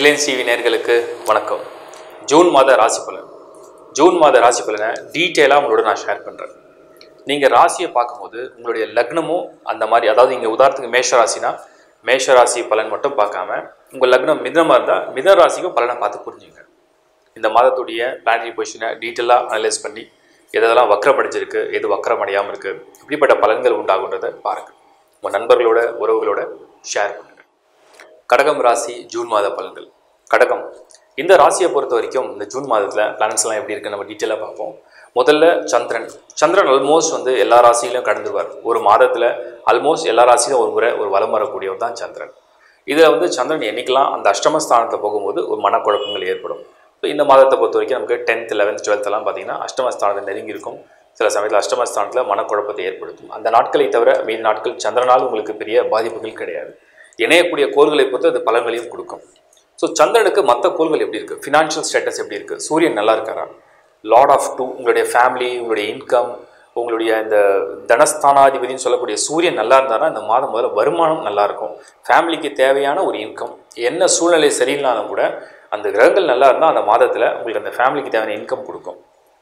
Reliance TV நேர்களுக்கு வணக்கம் June மாத ராசி பலன் ஜூன் மாத ராசி பலனை டீட்டெயிலாக உங்களோட நான் ஷேர் பண்ணுறேன் நீங்கள் ராசியை பார்க்கும்போது உங்களுடைய லக்னமும் அந்த மாதிரி அதாவது இங்கே உதாரணத்துக்கு மேஷ ராசினா மேஷ ராசி பலன் மட்டும் பார்க்காம உங்கள் லக்னம் மிதமாக இருந்தால் மித ராசிக்கும் பலனை பார்த்து புரிஞ்சுங்க இந்த மாதத்துடைய பிளானரி பொசிஷனை டீட்டெயிலாக அனலைஸ் பண்ணி எதெல்லாம் வக்கரப்படிச்சிருக்கு எது வக்கரம் அடையாமல் இருக்குது இப்படிப்பட்ட பலன்கள் உண்டாகுன்றதை பாருங்கள் உங்கள் நண்பர்களோட உறவுகளோட ஷேர் பண்ணுங்கள் கடகம் ராசி ஜூன் மாத பலன்கள் கடகம் இந்த ராசியை பொறுத்த வரைக்கும் இந்த ஜூன் மாதத்தில் பிளானட்ஸ்லாம் எப்படி இருக்குன்னு நம்ம டீட்டெயிலாக பார்ப்போம் முதல்ல சந்திரன் சந்திரன் ஆல்மோஸ்ட் வந்து எல்லா ராசியிலும் கடந்துருவார் ஒரு மாதத்தில் ஆல்மோஸ்ட் எல்லா ராசியிலும் ஒரு முறை ஒரு வலம் வரக்கூடியவர் தான் சந்திரன் இதில் வந்து சந்திரன் என்னைக்கெல்லாம் அந்த அஷ்டமஸ்தானத்தில் போகும்போது ஒரு மனக்குழப்பங்கள் ஏற்படும் இப்போ இந்த மாதத்தை பொறுத்த வரைக்கும் நமக்கு டென்த் லெவன்த் டுவெல்த்தெல்லாம் பார்த்தீங்கன்னா அஷ்டமஸ்தானத்தை நெருங்கி இருக்கும் சில சமயத்தில் அஷ்டமஸ்தானத்தில் மனக்குழப்பத்தை ஏற்படுத்தும் அந்த நாட்களை தவிர மீதி நாட்கள் சந்திரனால் உங்களுக்கு பெரிய பாதிப்புகள் கிடையாது இணையக்கூடிய கோள்களை பொறுத்து அது பலன்களையும் கொடுக்கும் ஸோ சந்திரனுக்கு மற்ற கோள்கள் எப்படி இருக்குது ஃபினான்ஷியல் ஸ்டேட்டஸ் எப்படி இருக்குது சூரியன் நல்லா இருக்காரா லார்ட் ஆஃப் டூ உங்களுடைய ஃபேமிலி உங்களுடைய இன்கம் உங்களுடைய இந்த தனஸ்தானாதிபதினு சொல்லக்கூடிய சூரியன் நல்லா இருந்தாருன்னா இந்த மாதம் முதல்ல வருமானம் நல்லா இருக்கும் ஃபேமிலிக்கு தேவையான ஒரு இன்கம் என்ன சூழ்நிலை சரியில்லைனாலும் கூட அந்த கிரகங்கள் நல்லா இருந்தால் அந்த மாதத்தில் உங்களுக்கு அந்த ஃபேமிலிக்கு தேவையான இன்கம் கொடுக்கும்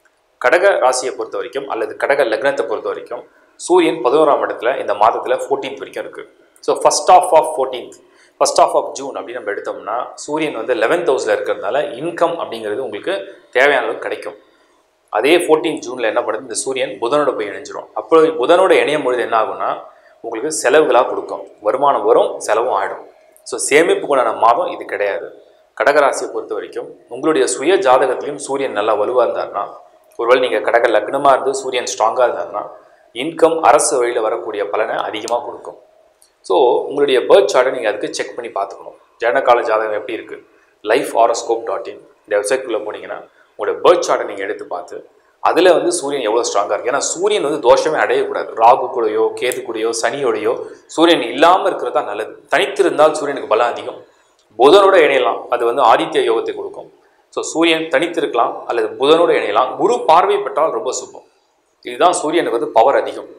கடக ராசியை பொறுத்த வரைக்கும் அல்லது கடக லக்னத்தை பொறுத்த வரைக்கும் சூரியன் பதினோராம் இடத்துல இந்த மாதத்தில் ஃபோர்டீன்த் வரைக்கும் இருக்குது so first of of fourteenth first of of June அப்படின்னு நம்ம எடுத்தோம்னா சூரியன் வந்து லெவன்த் ஹவுஸில் இருக்கிறதுனால இன்கம் அப்படிங்கிறது உங்களுக்கு தேவையான அளவுக்கு கிடைக்கும் அதே ஃபோர்டீன் ஜூனில் என்ன பண்ணுது இந்த சூரியன் புதனோட போய் இணைஞ்சிரும் அப்போ புதனோட இணையும் பொழுது என்ன ஆகும்னா உங்களுக்கு செலவுகளாக கொடுக்கும் வருமானம் வரும் செலவும் ஆகிடும் ஸோ சேமிப்புக்குண்டான மாதம் இது கிடையாது கடகராசியை பொறுத்த வரைக்கும் உங்களுடைய சுய ஜாதகத்திலையும் சூரியன் நல்லா வலுவாக இருந்தாருன்னா ஒருவேளை நீங்கள் கடக லக்னமாக இருந்து சூரியன் ஸ்ட்ராங்காக இருந்தாருன்னா இன்கம் அரசு வழியில் வரக்கூடிய பலனை அதிகமாக கொடுக்கும் ஸோ உங்களுடைய பேர்த் சார்ட்டை நீங்கள் அதுக்கு செக் பண்ணி பார்த்துக்கணும் ஜனகால ஜாதகம் எப்படி இருக்குது லைஃப் ஆரோஸ்கோப் டாட் இன் இந்த வெப்சைட்குள்ளே போனீங்கன்னா உங்களோட பேர்த் சார்ட்டை நீங்கள் எடுத்து பார்த்து அதில் வந்து சூரியன் எவ்வளோ ஸ்ட்ராங்காக இருக்குது ஏன்னா சூரியன் வந்து தோஷமே அடையக்கூடாது ராகு கூடயோ கேது கூடயோ சனியோடையோ சூரியன் இல்லாமல் இருக்கிறது தான் நல்லது தனித்திருந்தால் சூரியனுக்கு பலம் அதிகம் புதனோட இணையலாம் அது வந்து ஆதித்ய யோகத்தை கொடுக்கும் ஸோ சூரியன் தனித்திருக்கலாம் அல்லது புதனோட இணையலாம் குரு பார்வை பெற்றால் ரொம்ப சுபம் இதுதான் சூரியனுக்கு வந்து பவர் அதிகம்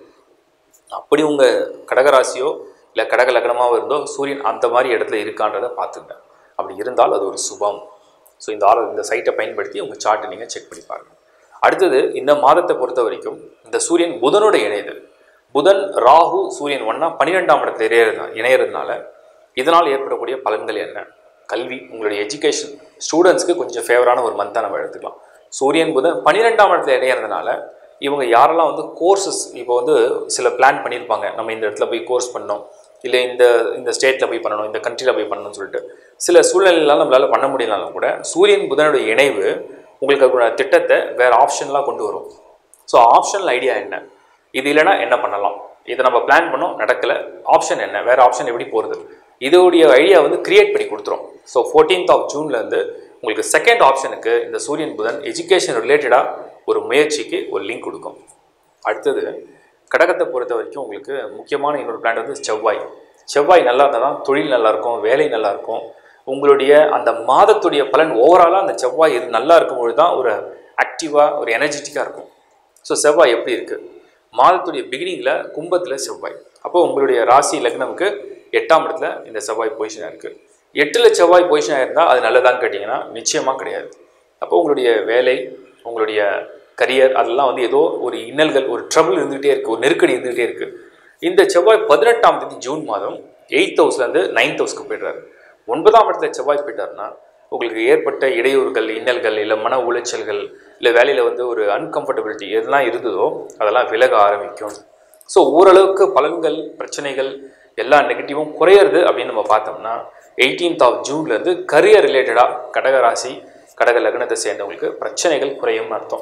அப்படி உங்கள் கடகராசியோ இல்லை கடக லக்னமாவோ இருந்தோ சூரியன் அந்த மாதிரி இடத்துல இருக்கான்றதை பார்த்துங்க அப்படி இருந்தால் அது ஒரு சுபம் ஸோ இந்த ஆள் இந்த சைட்டை பயன்படுத்தி உங்கள் சார்ட்டை நீங்கள் செக் பண்ணி பாருங்கள் அடுத்தது இந்த மாதத்தை பொறுத்த வரைக்கும் இந்த சூரியன் புதனோட இணையுதல் புதன் ராகு சூரியன் ஒன்றா பன்னிரெண்டாம் இடத்துல இணையிறது இணையிறதுனால இதனால் ஏற்படக்கூடிய பலன்கள் என்ன கல்வி உங்களுடைய எஜுகேஷன் ஸ்டூடெண்ட்ஸ்க்கு கொஞ்சம் ஃபேவரான ஒரு மந்தாக நம்ம எடுத்துக்கலாம் சூரியன் புதன் பன்னிரெண்டாம் இடத்துல இணையறதுனால இவங்க யாரெல்லாம் வந்து கோர்சஸ் இப்போ வந்து சில பிளான் பண்ணியிருப்பாங்க நம்ம இந்த இடத்துல போய் கோர்ஸ் பண்ணோம் இல்லை இந்த இந்த ஸ்டேட்டில் போய் பண்ணணும் இந்த கண்ட்ரியில் போய் பண்ணணும்னு சொல்லிட்டு சில சூழ்நிலைலாம் நம்மளால் பண்ண முடியலனாலும் கூட சூரியன் புதனுடைய இணைவு உங்களுக்கு அதுக்குள்ள திட்டத்தை வேறு ஆப்ஷன்லாம் கொண்டு வரும் ஸோ ஆப்ஷனல் ஐடியா என்ன இது இல்லைன்னா என்ன பண்ணலாம் இதை நம்ம பிளான் பண்ணோம் நடக்கலை ஆப்ஷன் என்ன வேறு ஆப்ஷன் எப்படி போகிறது இதோடைய ஐடியா வந்து கிரியேட் பண்ணி கொடுத்துரும் ஸோ ஃபோர்டீன்த் ஆஃப் ஜூன்லேருந்து உங்களுக்கு செகண்ட் ஆப்ஷனுக்கு இந்த சூரியன் புதன் எஜுகேஷன் ரிலேட்டடாக ஒரு முயற்சிக்கு ஒரு லிங்க் கொடுக்கும் அடுத்தது கடகத்தை பொறுத்த வரைக்கும் உங்களுக்கு முக்கியமான இன்னொரு பிளான் வந்து செவ்வாய் செவ்வாய் நல்லா இருந்தால் தான் தொழில் நல்லாயிருக்கும் வேலை நல்லாயிருக்கும் உங்களுடைய அந்த மாதத்துடைய பலன் ஓவராலாக அந்த செவ்வாய் இது நல்லா இருக்கும்பொழுது தான் ஒரு ஆக்டிவாக ஒரு எனர்ஜெட்டிக்காக இருக்கும் ஸோ செவ்வாய் எப்படி இருக்குது மாதத்துடைய பிகினிங்கில் கும்பத்தில் செவ்வாய் அப்போ உங்களுடைய ராசி லக்னமுக்கு எட்டாம் இடத்துல இந்த செவ்வாய் பொசிஷனாக இருக்குது எட்டில் செவ்வாய் பொசிஷனாக இருந்தால் அது நல்லதான்னு கேட்டிங்கன்னா நிச்சயமாக கிடையாது அப்போ உங்களுடைய வேலை உங்களுடைய கரியர் அதெல்லாம் வந்து ஏதோ ஒரு இன்னல்கள் ஒரு ட்ரபிள் இருந்துகிட்டே இருக்குது ஒரு நெருக்கடி இருந்துகிட்டே இருக்குது இந்த செவ்வாய் பதினெட்டாம் தேதி ஜூன் மாதம் எயித் ஹவுஸ்லேருந்து நைன்த் ஹவுஸ்க்கு போய்டுறாரு ஒன்பதாம் இடத்துல செவ்வாய் போயிட்டாருன்னா உங்களுக்கு ஏற்பட்ட இடையூறுகள் இன்னல்கள் இல்லை மன உளைச்சல்கள் இல்லை வேலையில் வந்து ஒரு அன்கம்ஃபர்டபிலிட்டி எதெல்லாம் இருந்ததோ அதெல்லாம் விலக ஆரம்பிக்கும் ஸோ ஓரளவுக்கு பலன்கள் பிரச்சனைகள் எல்லா நெகட்டிவும் குறையிறது அப்படின்னு நம்ம பார்த்தோம்னா எயிட்டீன்த் ஆஃப் ஜூன்லேருந்து கரியர் ரிலேட்டடாக கடகராசி கடக லக்னத்தை சேர்ந்தவங்களுக்கு பிரச்சனைகள் குறையும்னு அர்த்தம்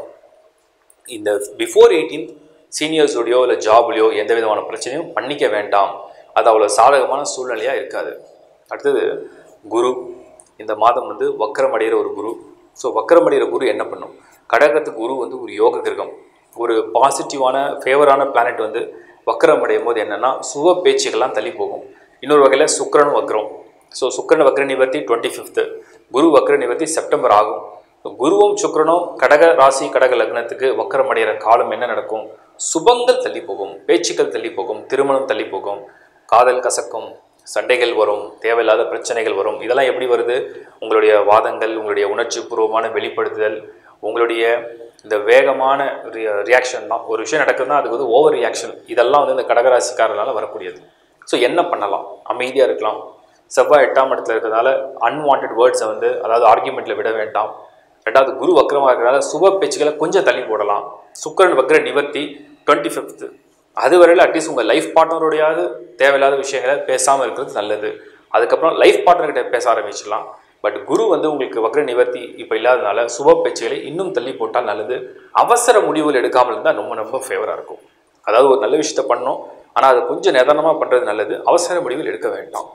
இந்த பிஃபோர் எயிட்டீன்த் சீனியர்ஸோடையோ இல்லை ஜாப்லையோ எந்த விதமான பிரச்சனையும் பண்ணிக்க வேண்டாம் அது அவ்வளோ சாதகமான சூழ்நிலையாக இருக்காது அடுத்தது குரு இந்த மாதம் வந்து வக்கரமடைகிற ஒரு குரு ஸோ வக்கரமடைகிற குரு என்ன பண்ணும் கடகத்துக்கு குரு வந்து ஒரு யோக கிரகம் ஒரு பாசிட்டிவான ஃபேவரான பிளானட் வந்து வக்கரம் அடையும் போது என்னென்னா சுவ பேச்சுக்கெல்லாம் தள்ளி போகும் இன்னொரு வகையில் சுக்கரன் வக்ரம் ஸோ சுக்கரன் வக்ர நிவர்த்தி டுவெண்ட்டி ஃபிஃப்த்து குரு வக்ர நிவர்த்தி செப்டம்பர் ஆகும் குருவும் சுக்கரனும் கடக ராசி கடக லக்னத்துக்கு வக்கரம் அடைகிற காலம் என்ன நடக்கும் சுபங்கள் தள்ளி போகும் பேச்சுக்கள் தள்ளி போகும் திருமணம் தள்ளி போகும் காதல் கசக்கும் சண்டைகள் வரும் தேவையில்லாத பிரச்சனைகள் வரும் இதெல்லாம் எப்படி வருது உங்களுடைய வாதங்கள் உங்களுடைய உணர்ச்சி பூர்வமான வெளிப்படுத்துதல் உங்களுடைய இந்த வேகமான ரியாக்ஷன் தான் ஒரு விஷயம் நடக்குதுன்னா அதுக்கு வந்து ஓவர் ரியாக்ஷன் இதெல்லாம் வந்து இந்த கடகராசிக்காரனால வரக்கூடியது ஸோ என்ன பண்ணலாம் அமைதியாக இருக்கலாம் செவ்வாய் எட்டாம் இடத்துல இருக்கிறதுனால அன்வான்ட் வேர்ட்ஸை வந்து அதாவது ஆர்கியூமெண்ட்டில் விட வேண்டாம் ரெண்டாவது குரு வக்ரமாக இருக்கிறனால சுப பேச்சுகளை கொஞ்சம் தள்ளி போடலாம் சுக்கரன் வக்ர நிவர்த்தி டுவெண்ட்டி ஃபிஃப்த்து அது வரையில் அட்லீஸ்ட் உங்கள் லைஃப் பார்ட்னரோடையாவது தேவையில்லாத விஷயங்களை பேசாமல் இருக்கிறது நல்லது அதுக்கப்புறம் லைஃப் பார்ட்னர்கிட்ட பேச ஆரம்பிச்சிடலாம் பட் குரு வந்து உங்களுக்கு வக்ர நிவர்த்தி இப்போ இல்லாதனால சுப பேச்சுகளை இன்னும் தள்ளி போட்டால் நல்லது அவசர முடிவுகள் எடுக்காமல் இருந்தால் ரொம்ப ரொம்ப ஃபேவராக இருக்கும் அதாவது ஒரு நல்ல விஷயத்த பண்ணோம் ஆனால் அதை கொஞ்சம் நிதானமாக பண்ணுறது நல்லது அவசர முடிவுகள் எடுக்க வேண்டாம்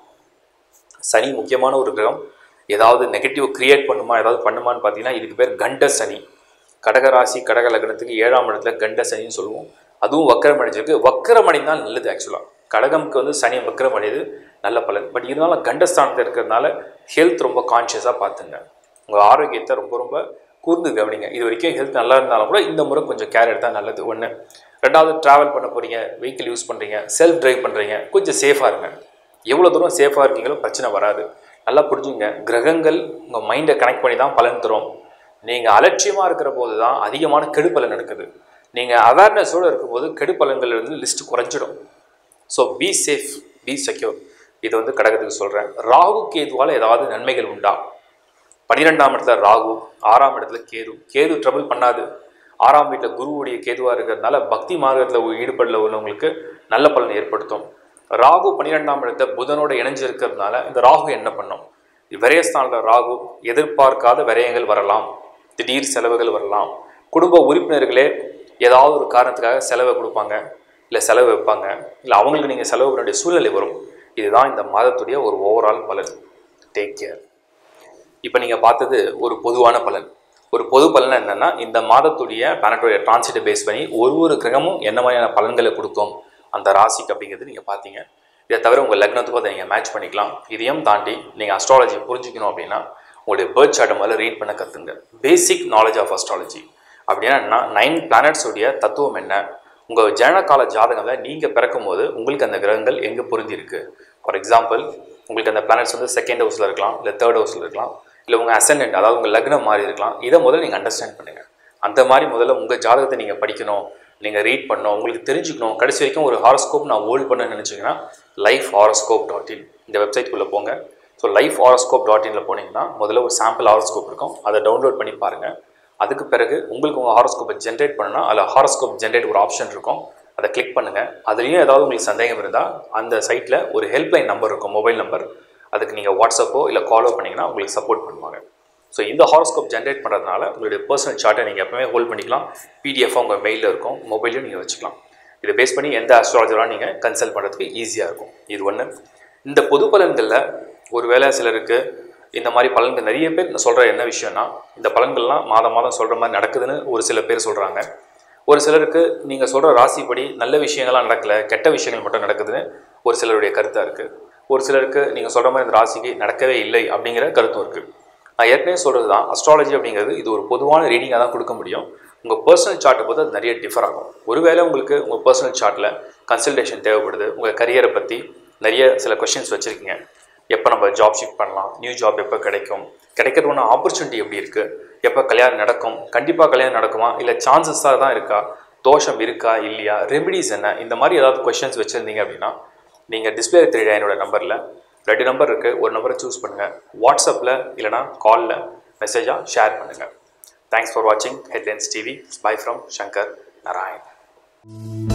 சனி முக்கியமான ஒரு கிரகம் ஏதாவது நெகட்டிவ் கிரியேட் பண்ணுமா ஏதாவது பண்ணுமான்னு பார்த்தீங்கன்னா இதுக்கு பேர் கண்ட சனி கடகராசி கடக லக்னத்துக்கு ஏழாம் இடத்துல கண்ட சனின்னு சொல்லுவோம் அதுவும் வக்கரம் அடைஞ்சிருக்கு வக்கரம் அடைந்தால் நல்லது ஆக்சுவலாக கடகம்க்கு வந்து சனி வக்கரம் அடையுது நல்ல பலன் பட் இருந்தாலும் கண்டஸ்தானத்தில் இருக்கிறதுனால ஹெல்த் ரொம்ப கான்ஷியஸாக பார்த்துங்க உங்கள் ஆரோக்கியத்தை ரொம்ப ரொம்ப கூர்ந்து கவனிங்க இது வரைக்கும் ஹெல்த் நல்லா இருந்தாலும் கூட இந்த முறை கொஞ்சம் கேர் எடுத்தால் நல்லது ஒன்று ரெண்டாவது ட்ராவல் பண்ண போகிறீங்க வெஹிக்கிள் யூஸ் பண்ணுறீங்க செல்ஃப் டிரைவ் பண்ணுறீங்க கொஞ்சம் சேஃபாக இருங்க எவ்வளோ தூரம் சேஃபாக இருக்கீங்களோ பிரச்சனை வராது நல்லா புரிஞ்சுங்க கிரகங்கள் உங்கள் மைண்டை கனெக்ட் பண்ணி தான் பலன் தரும் நீங்கள் அலட்சியமாக இருக்கிற போது தான் அதிகமான கெடுபலன் நடக்குது நீங்கள் அவேர்னஸோடு இருக்கும்போது கெடுபலன்கள் இருந்து லிஸ்ட் குறைஞ்சிடும் so be safe be secure இது வந்து கடகத்துக்கு சொல்கிறேன் ராகு கேதுவால் ஏதாவது நன்மைகள் உண்டா பன்னிரெண்டாம் இடத்துல ராகு ஆறாம் இடத்துல கேது கேது ட்ரபிள் பண்ணாது ஆறாம் வீட்டில் குருவுடைய கேதுவாக இருக்கிறதுனால பக்தி மார்க்கத்தில் ஈடுபடல உள்ளவங்களுக்கு நல்ல பலன் ஏற்படுத்தும் ராகு பன்னிரெண்டாம் இடத்துல புதனோட இணைஞ்சு இருக்கிறதுனால இந்த ராகு என்ன பண்ணும் விரயஸ்தானத்தில் ராகு எதிர்பார்க்காத விரயங்கள் வரலாம் திடீர் செலவுகள் வரலாம் குடும்ப உறுப்பினர்களே ஏதாவது ஒரு காரணத்துக்காக செலவை கொடுப்பாங்க இல்லை செலவு வைப்பாங்க இல்லை அவங்களுக்கு நீங்கள் செலவு பண்ண வேண்டிய சூழ்நிலை வரும் இதுதான் இந்த மாதத்துடைய ஒரு ஓவரால் பலன் டேக் கேர் இப்போ நீங்கள் பார்த்தது ஒரு பொதுவான பலன் ஒரு பொது பலன் என்னென்னா இந்த மாதத்துடைய பிளானட்டோடைய டிரான்சிட்டை பேஸ் பண்ணி ஒரு ஒரு கிரகமும் என்ன மாதிரியான பலன்களை கொடுக்கும் அந்த ராசிக்கு அப்படிங்கிறது நீங்கள் பார்த்தீங்க இதை தவிர உங்கள் லக்னத்துக்கும் அதை நீங்கள் மேட்ச் பண்ணிக்கலாம் இதையும் தாண்டி நீங்கள் அஸ்ட்ராலஜி புரிஞ்சுக்கணும் அப்படின்னா உங்களுடைய பேர்த் சார்ட்டை முதல்ல ரீட் பண்ண கற்றுங்க பேசிக் நாலேஜ் ஆஃப் அஸ்ட்ராலஜி அப்படின்னா என்ன நைன் பிளானட்ஸுடைய தத்துவம் என்ன உங்கள் ஜனகால ஜாதகத்தில் நீங்கள் பிறக்கும் போது உங்களுக்கு அந்த கிரகங்கள் எங்கே பொருந்தி இருக்கு ஃபார் எக்ஸாம்பிள் உங்களுக்கு அந்த பிளானட்ஸ் வந்து செகண்ட் ஹவுஸில் இருக்கலாம் இல்லை தேர்ட் ஹவுஸில் இருக்கலாம் இல்லை உங்கள் அசெண்டன்ட் அதாவது உங்கள் லக்னம் மாறி இருக்கலாம் இதை முதல்ல நீங்கள் அண்டர்ஸ்டாண்ட் பண்ணுங்கள் அந்த மாதிரி முதல்ல உங்கள் ஜாதகத்தை நீங்கள் படிக்கணும் நீங்கள் ரீட் பண்ணணும் உங்களுக்கு தெரிஞ்சுக்கணும் கடைசி வரைக்கும் ஒரு ஹாரோஸ்கோப் நான் ஹோல்ட் பண்ணணும்னு நினச்சிங்கன்னா லைஃப் ஹாரோஸ்கோப் டாட் இன் இந்த வெப்சைட்குள்ளே போங்க ஸோ லைஃப் ஹாரோஸ்கோப் டாட் இனில் போனீங்கன்னா முதல்ல ஒரு சாம்பிள் ஹாரோஸ்கோப் இருக்கும் அதை டவுன்லோட் பண்ணி பாருங்கள் அதுக்கு பிறகு உங்களுக்கு உங்கள் ஹாரோஸ்கோப்பை ஜென்ரேட் பண்ணணும்னா அதில் ஹாரோஸ்கோப் ஜென்ரேட் ஒரு ஆப்ஷன் இருக்கும் அதை கிளிக் பண்ணுங்கள் அதுலேயும் ஏதாவது உங்களுக்கு சந்தேகம் இருந்தால் அந்த சைட்டில் ஒரு ஹெல்ப்லைன் நம்பர் இருக்கும் மொபைல் நம்பர் அதுக்கு நீங்கள் வாட்ஸ்அப்போ இல்லை காலோ பண்ணிங்கன்னா உங்களுக்கு சப்போர்ட் பண்ணுவாங்க ஸோ இந்த ஹாரோஸ்கோப் ஜென்ரேட் பண்ணுறதுனால உங்களுடைய பர்சனல் சார்ட்டை நீங்கள் எப்பவுமே ஹோல்ட் பண்ணிக்கலாம் பிடிஎஃபாக உங்கள் மெயிலில் இருக்கும் மொபைலையும் நீங்கள் வச்சுக்கலாம் இதை பேஸ் பண்ணி எந்த அஸ்ட்ராலஜராக நீங்கள் கன்சல்ட் பண்ணுறதுக்கு ஈஸியாக இருக்கும் இது ஒன்று இந்த பொது பலன்களில் ஒருவேளை சிலருக்கு இந்த மாதிரி பலன்கள் நிறைய பேர் சொல்கிற என்ன விஷயம்னா இந்த பலன்கள்லாம் மாதம் மாதம் சொல்கிற மாதிரி நடக்குதுன்னு ஒரு சில பேர் சொல்கிறாங்க ஒரு சிலருக்கு நீங்கள் சொல்கிற ராசிப்படி நல்ல விஷயங்கள்லாம் நடக்கலை கெட்ட விஷயங்கள் மட்டும் நடக்குதுன்னு ஒரு சிலருடைய கருத்தாக இருக்குது ஒரு சிலருக்கு நீங்கள் சொல்கிற மாதிரி இந்த ராசிக்கு நடக்கவே இல்லை அப்படிங்கிற கருத்தும் இருக்குது நான் ஏற்கனவே சொல்கிறது தான் அஸ்ட்ராலஜி அப்படிங்கிறது இது ஒரு பொதுவான ரீடிங்காக தான் கொடுக்க முடியும் உங்கள் பர்சனல் சார்ட்டை பொறுத்து அது நிறைய டிஃபர் ஆகும் ஒருவேளை உங்களுக்கு உங்கள் பர்சனல் சார்ட்டில் கன்சல்டேஷன் தேவைப்படுது உங்கள் கரியரை பற்றி நிறைய சில கொஷின்ஸ் வச்சுருக்கீங்க எப்போ நம்ம ஜாப் ஷிஃப்ட் பண்ணலாம் நியூ ஜாப் எப்போ கிடைக்கும் கிடைக்கிறதுக்கான ஆப்பர்ச்சுனிட்டி எப்படி இருக்குது எப்போ கல்யாணம் நடக்கும் கண்டிப்பாக கல்யாணம் நடக்குமா இல்லை சான்சஸாக தான் இருக்கா தோஷம் இருக்கா இல்லையா ரெமிடிஸ் என்ன இந்த மாதிரி ஏதாவது கொஷின்ஸ் வச்சுருந்தீங்க அப்படின்னா நீங்கள் டிஸ்பிளே தெரியுற என்னோட நம்பரில் ரெண்டு நம்பர் இருக்குது ஒரு நம்பரை சூஸ் பண்ணுங்கள் வாட்ஸ்அப்பில் இல்லைனா காலில் மெசேஜாக ஷேர் பண்ணுங்கள் தேங்க்ஸ் ஃபார் வாட்சிங் headlines TV bye from Shankar Narayan